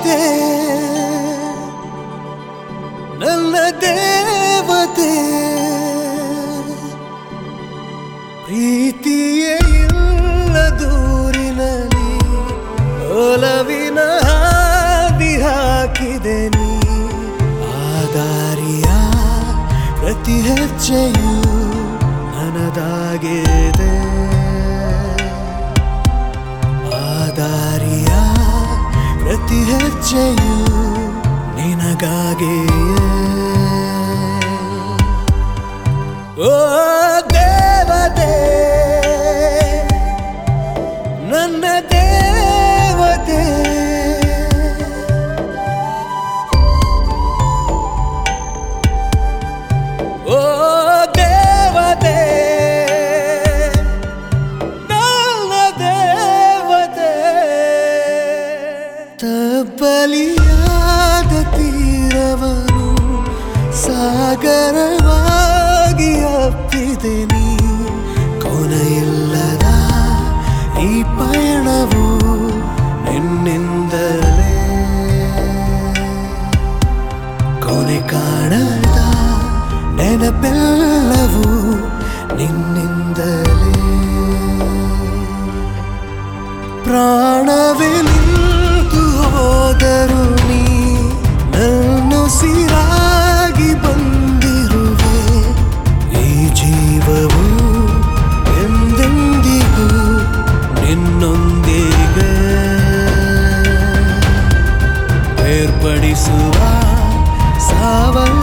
ದೇವತೆ ನನ್ನ ದೇವತೆ ಪ್ರೀತಿಯೇ ಇಲ್ಲ ದೂರಿನಲ್ಲಿ ಒಲವಿನ ಹಾದಿ ಹಾಕಿದೆ ನೀ ಆದಾರಿಯ ಪ್ರತಿ ಹೆಜ್ಜೆಯು ನನದಾಗಿದೆ ಆದಾರಿಯ ಪ್ರತಿ ಹೆಜ್ಜೆಯು ನಿನಗಾಗಿಯೇ ಓ ದೇವತೆ ನನ್ನ ದೇವತೆ ಓ ದೇವತೆ ನನ್ನ ದೇವತೆ ತಬ್ಬಲಿಯಾದ ತೀರವನು ಸಾಗರವಾಗಿ ಅಪ್ಪಿದೆ ನೀ ಕೊನೆಯಿಲ್ಲದ ಈ ಪಯಣವು ನಿನ್ನಿಂದಲೇ ಕೊನೆ ಕಾಣದ ನೆನಪೆಲ್ಲವೂ ನಿನ್ನಿಂದಲೇ ಪ್ರಾಣವೇ ನಿಂತು ಹೋದರು ನೀ ನನ್ನುಸಿರಾಗಿ ಬಂದಿರುವೆ ಈ ಜೀವವು ಎಂದೆಂದಿಗೂ ನಿನ್ನೊಂದಿಗೆ ಏರ್ಪಡಿಸುವ ಸಾವಯವ